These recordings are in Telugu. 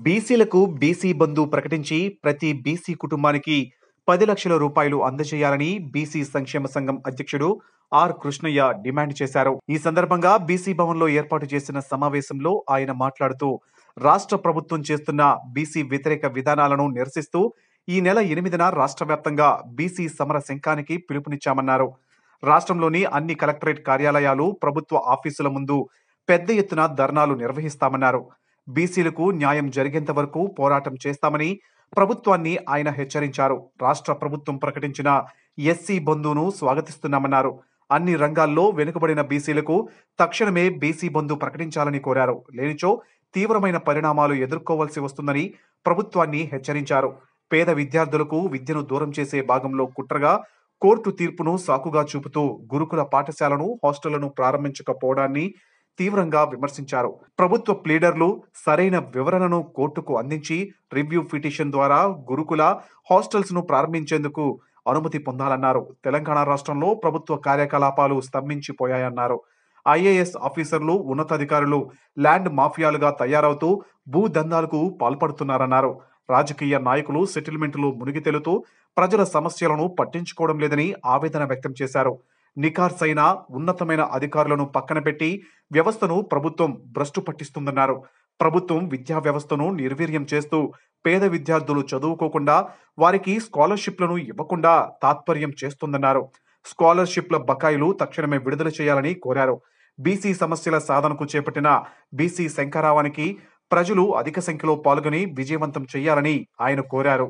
బీసీలకు బీసీ బంధు ప్రకటించి ప్రతి బీసీ కుటుంబానికి పది లక్షల రూపాయలు అందజేయాలని బీసీ సంక్షేమ సంఘం అధ్యక్షుడు ఆర్ కృష్ణయ్య డిమాండ్ చేశారు ఈ సందర్భంగా బీసీ భవన్లో ఏర్పాటు చేసిన సమావేశంలో ఆయన మాట్లాడుతూ రాష్ట్ర ప్రభుత్వం చేస్తున్న బీసీ వ్యతిరేక విధానాలను నిరసిస్తూ ఈ నెల ఎనిమిదిన రాష్ట్ర వ్యాప్తంగా బీసీ సమర శంఖానికి పిలుపునిచ్చామన్నారు రాష్ట్రంలోని అన్ని కలెక్టరేట్ కార్యాలయాలు ప్రభుత్వ ఆఫీసుల ముందు పెద్ద ఎత్తున ధర్నాలు నిర్వహిస్తామన్నారు బీసీలకు న్యాయం జరిగేంత వరకు పోరాటం చేస్తామని ప్రభుత్వాన్ని ఆయన హెచ్చరించారు రాష్ట్ర ప్రభుత్వం ప్రకటించిన ఎస్సీ బంధును స్వాగతిస్తున్నామన్నారు అన్ని రంగాల్లో వెనుకబడిన బీసీలకు తక్షణమే బీసీ బంధు ప్రకటించాలని కోరారు లేనిచో తీవ్రమైన పరిణామాలు ఎదుర్కోవాల్సి వస్తుందని ప్రభుత్వాన్ని హెచ్చరించారు పేద విద్యార్థులకు విద్యను దూరం చేసే భాగంలో కుట్రగా కోర్టు తీర్పును సాకుగా చూపుతూ గురుకుల పాఠశాలను హాస్టళ్లను ప్రారంభించకపోవడాన్ని తీవ్రంగా విమర్శించారు ప్రభుత్వ ప్లీడర్లు సరైన వివరణను కోర్టుకు అందించి రివ్యూ పిటిషన్ ద్వారా గురుకుల హాస్టల్స్ ను ప్రారంభించేందుకు అనుమతి పొందాలన్నారు తెలంగాణ రాష్ట్రంలో ప్రభుత్వ కార్యకలాపాలు స్తంభించిపోయాయన్నారు ఐఏఎస్ ఆఫీసర్లు ఉన్నతాధికారులు ల్యాండ్ మాఫియాలుగా తయారవుతూ భూ దందాలకు పాల్పడుతున్నారన్నారు రాజకీయ నాయకులు సెటిల్మెంట్లు మునిగి తేలుతూ ప్రజల సమస్యలను పట్టించుకోవడం లేదని ఆవేదన వ్యక్తం చేశారు నిఖార్సైన ఉన్నతమైన అధికారులను పక్కన పెట్టి వ్యవస్థను ప్రభుత్వం భ్రష్టు పట్టిస్తుందన్నారు ప్రభుత్వం విద్యా వ్యవస్థను నిర్వీర్యం చేస్తూ పేద విద్యార్థులు చదువుకోకుండా వారికి స్కాలర్షిప్లను ఇవ్వకుండా తాత్పర్యం చేస్తుందన్నారు స్కాలర్షిప్ల బకాయిలు తక్షణమే విడుదల చేయాలని కోరారు బీసీ సమస్యల సాధనకు చేపట్టిన బీసీ శంకరావానికి ప్రజలు అధిక సంఖ్యలో పాల్గొని విజయవంతం చేయాలని ఆయన కోరారు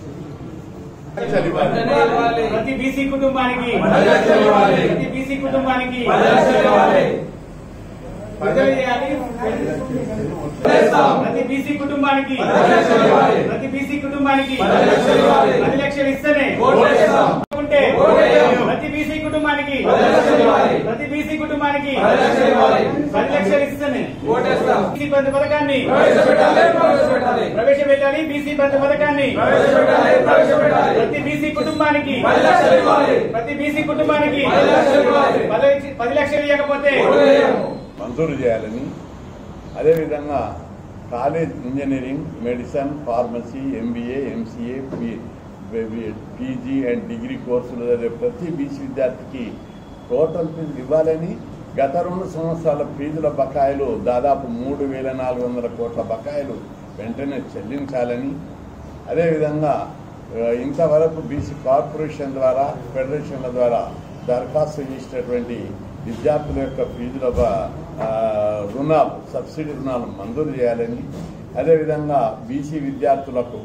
ప్రతి బీసీ కుటుంబానికి ప్రతి బీసీ కుటుంబానికి విడుదల చేయాలి. ప్రతి బీసీ కుటుంబానికి ప్రతి బీసీ కుటుంబానికి పది లక్షలు ఇస్తేనే ఉంటే ప్రతి బీసీ కుటుంబానికి ప్రతి బీసీ కుటుంబానికి పది లక్షలు ఇస్తేనే బీసీ బంధు పథకాన్ని ప్రవేశపెట్టాలి బీసీ బంధు పథకాన్ని ప్రతి బీసీ కుటుంబానికి ప్రతి బీసీ కుటుంబానికి పది పది లక్షలు ఇవ్వకపోతే మంజూరు చేయాలని అదేవిధంగా college engineering medicine pharmacy MBA MCA PG and degree కోర్సులు చదివే ప్రతి బీసీ విద్యార్థికి టోటల్ ఫీజు ఇవ్వాలని గత రెండు సంవత్సరాల ఫీజుల బకాయిలు దాదాపు మూడు వేల నాలుగు వందల కోట్ల బకాయిలు వెంటనే చెల్లించాలని అదేవిధంగా ఆ, ఇంతవరకు బీసీ కార్పొరేషన్ ద్వారా ఫెడరేషన్ల ద్వారా దరఖాస్తు చేసినటువంటి విద్యార్థుల యొక్క ఫీజుల బ- ఆ, రుణాలు సబ్సిడీ రుణాలు మంజూరు చేయాలని అదేవిధంగా బీసీ విద్యార్థులకు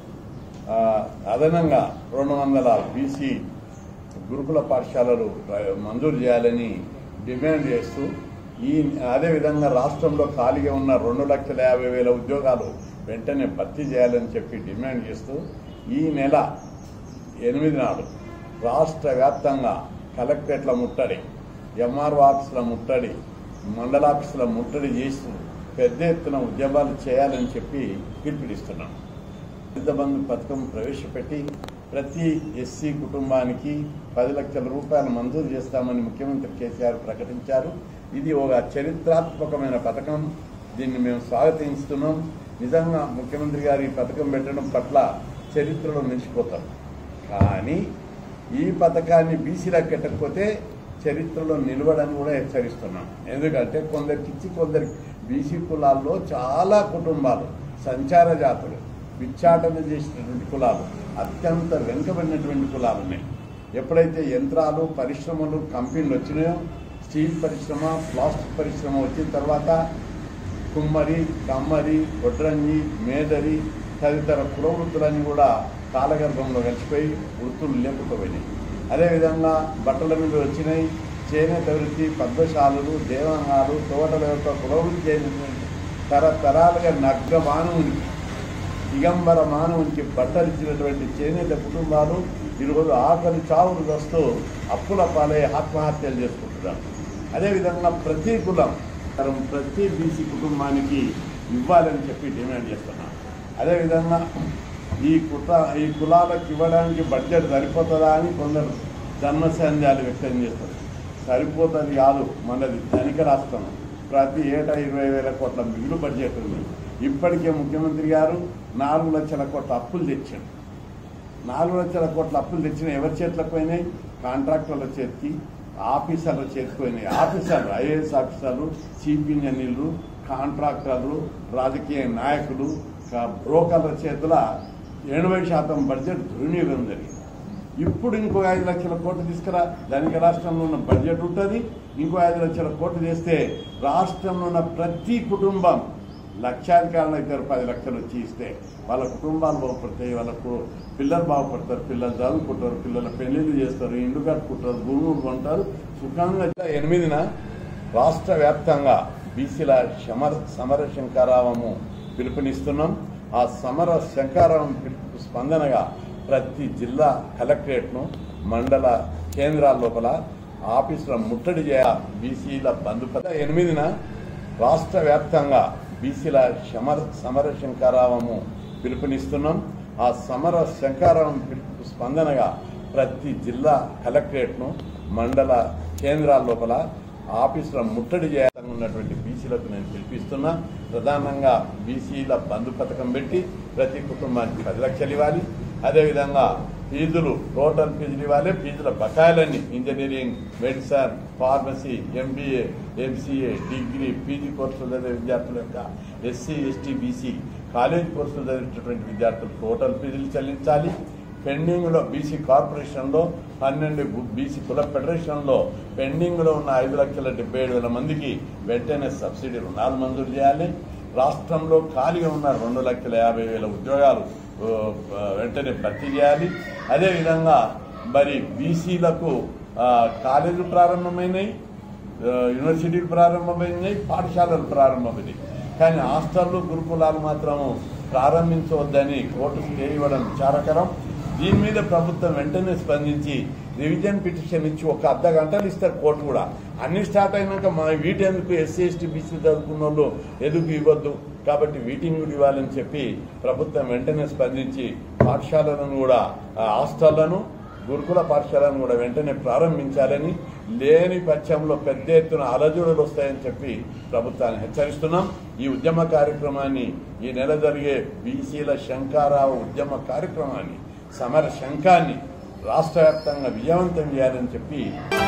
ఆ, అదనంగా రెండు వందల బీసీ గురుకుల పాఠశాలలు ప్ర- మంజూరు చేయాలని డిమాండ్ చేస్తూ ఈ అదేవిధంగా రాష్ట్రంలో ఖాళీగా ఉన్న రెండు లక్షల యాభై వేల ఉద్యోగాలు వెంటనే భర్తీ చేయాలని చెప్పి డిమాండ్ చేస్తూ ఈ నెల ఎనిమిది నాడు రాష్ట్ర వ్యాప్తంగా కలెక్టరేట్ల ముట్టడి ఎంఆర్ఓ ఆఫీసుల ముట్టడి మండలాఫీసుల ముట్టడి చేస్తూ పెద్ద ఎత్తున ఉద్యమాలు చేయాలని చెప్పి పిలుపునిస్తున్నాం దళిత బంధు పథకం ప్రవేశపెట్టి ప్రతి ఎస్సీ కుటుంబానికి పది లక్షల రూపాయలు మంజూరు చేస్తామని ముఖ్యమంత్రి కేసీఆర్ ప్రకటించారు ఇది ఒక చరిత్రాత్మకమైన పథకం దీన్ని మేము స్వాగతిస్తున్నాం నిజంగా ముఖ్యమంత్రి గారు ఈ పథకం పెట్టడం పట్ల చరిత్రలో నిలిచిపోతాం కానీ ఈ పథకాన్ని బీసీలకు కట్టకపోతే చరిత్రలో నిలవడని కూడా హెచ్చరిస్తున్నాం ఎందుకంటే కొందరికి ఇచ్చి కొందరికి బీసీ కులాల్లో చాలా కుటుంబాలు సంచార జాతులు విచ్చాటన చేసినటువంటి కులాలు అత్యంత వెనుకబడినటువంటి కులాలు ఉన్నాయి ఎప్పుడైతే యంత్రాలు పరిశ్రమలు కంపెనీలు వచ్చినాయో స్టీల్ పరిశ్రమ ప్లాస్టిక్ పరిశ్రమ వచ్చిన తర్వాత కుమ్మరి కమ్మరి వడ్రంగి మేదరి తదితర కుల వృత్తులన్నీ కూడా కాలగర్భంలో కలిసిపోయి వృత్తులు లేకపోయినాయి అదేవిధంగా బట్టల మీద వచ్చినాయి చేనేత వృత్తి పద్మశాలలు దేవాంగాలు తోటల యొక్క కుల వృత్తి చేసినటువంటి తరతరాలుగా నగ్న మానవునికి దిగంబర మానవునికి బట్టలిచ్చినటువంటి చేనేత కుటుంబాలు ఈరోజు ఆకలి చావులు వస్తూ అప్పుల పాలై ఆత్మహత్యలు చేసుకుంటున్నారు అదేవిధంగా ప్రతి కులం తరం ప్రతి బీసీ కుటుంబానికి ఇవ్వాలని చెప్పి డిమాండ్ చేస్తున్నాం అదేవిధంగా ఈ కుట ఈ కులాలకు ఇవ్వడానికి బడ్జెట్ సరిపోతుందా అని కొందరు జన్మసంధ్యాలు వ్యక్తం చేస్తారు సరిపోతుంది కాదు మనది ధనిక రాష్ట్రం ప్రతి ఏటా ఇరవై వేల కోట్ల మిగులు బడ్జెట్ ఉంది ఇప్పటికే ముఖ్యమంత్రి గారు నాలుగు లక్షల కోట్ల అప్పులు తెచ్చాడు నాలుగు లక్షల కోట్ల అప్పులు తెచ్చిన ఎవరి చేతులకు పోయినాయి కాంట్రాక్టర్ల చేతికి ఆఫీసర్ల చేతికి పోయినాయి ఆఫీసర్లు ఐఏఎస్ ఆఫీసర్లు చీఫ్ ఇంజనీర్లు కాంట్రాక్టర్లు రాజకీయ నాయకులు కా- బ్రోకర్ల చేతుల ఎనభై శాతం బడ్జెట్ దుర్వినియోగం జరిగింది ఇప్పుడు ఇంకో ఐదు లక్షల కోట్లు తీసుకురా ధనిక రాష్ట్రంలో ఉన్న బడ్జెట్ ఉంటుంది ఇంకో ఐదు లక్షల కోట్లు చేస్తే రాష్ట్రంలో ఉన్న ప్రతి కుటుంబం లక్షాధికారులు అయితే పది లక్షలు వచ్చి ఇస్తే వాళ్ళ కుటుంబాలు బాగుపడతాయి వాళ్ళకు పిల్లలు బాగుపడతారు పిల్లలు చదువుకుంటారు పిల్లల పెళ్లిళ్ళు చేస్తారు ఇండ్లు కట్టుకుంటారు భూములు కొంటారు సుఖంగా ఎనిమిదిన రాష్ట్ర వ్యాప్తంగా బీసీల సమర సమర శంకారావము పిలుపునిస్తున్నాం ఆ సమర శంకారావం పిలుపు స్పందనగా ప్రతి జిల్లా కలెక్టరేట్ను మండల కేంద్రాల లోపల ఆఫీసుల ముట్టడి చేయ బీసీల బంధుపద ఎనిమిదిన రాష్ట్ర వ్యాప్తంగా బీసీల సమర సమర శంకారావము పిలుపునిస్తున్నాం ఆ సమర శంకారావం పిలుపు స్పందనగా ప్రతి జిల్లా కలెక్టరేట్ను మండల కేంద్రాల లోపల ఆఫీసుల ముట్టడి చేయాలని ఉన్నటువంటి బీసీలకు నేను పిలిపిస్తున్నా ప్రధానంగా బీసీల బంధు పథకం పెట్టి ప్రతి కుటుంబానికి పది లక్షలు ఇవ్వాలి అదేవిధంగా ఫీజులు టోటల్ ఫీజులు ఇవ్వాలి ఫీజుల బకాయిలన్నీ engineering medicine pharmacy MBA MCA degree PG కోర్సులు చదివే విద్యార్థుల యొక్క ఎస్సీ ఎస్టీ బీసీ కాలేజ్ కోర్సులు చదివేటటువంటి విద్యార్థులు టోటల్ ఫీజులు చెల్లించాలి పెండింగ్లో బీసీ కార్పొరేషన్లో పన్నెండు బీసీ కుల ఫెడరేషన్లో పెండింగ్లో ఉన్న ఐదు లక్షల డెబ్బై ఏడు వేల మందికి వెంటనే సబ్సిడీ రుణాలు మంజూరు చేయాలి రాష్ట్రంలో ఖాళీగా ఉన్న రెండు లక్షల యాభై వేల ఉద్యోగాలు ఆ, వెంటనే భర్తీ చేయాలి అదేవిధంగా మరి బీసీలకు కాలేజీలు ప్రారంభమైనాయి ఆ, యూనివర్సిటీలు ప్రారంభమైనాయి పాఠశాలలు ప్రారంభమైనాయి కానీ హాస్టళ్లు గురుకులాలు మాత్రం ప్రారంభించవద్దని కోర్టు స్టే ఇవ్వడం విచారకరం దీని మీద ప్రభుత్వం వెంటనే స్పందించి రివిజన్ పిటిషన్ ఇచ్చి ఒక అర్ధ గంటలు ఇస్తారు కోర్టు కూడా అన్ని స్టార్ట్ అయినాక మా వీటెందుకు ఎస్సీ ఎస్టీ బీసీ చదువుకున్న వాళ్ళు ఎదుగు ఇవ్వద్దు కాబట్టి వీటింగ్ కూడా ఇవ్వాలని చెప్పి ప్రభుత్వం వెంటనే స్పందించి పాఠశాలలను కూడా ఆ, హాస్టళ్లను గురుకుల పాఠశాలను కూడా వెంటనే ప్రారంభించాలని లేని పక్షంలో పెద్ద ఎత్తున అలజడులు వస్తాయని చెప్పి ప్రభుత్వాన్ని హెచ్చరిస్తున్నాం ఈ ఉద్యమ కార్యక్రమాన్ని ఈ నెల జరిగే బీసీల శంకారావు ఉద్యమ కార్యక్రమాన్ని సమర శంఖాన్ని రాష్ట్ర వ్యాప్తంగా విజయవంతం చేయాలని చెప్పి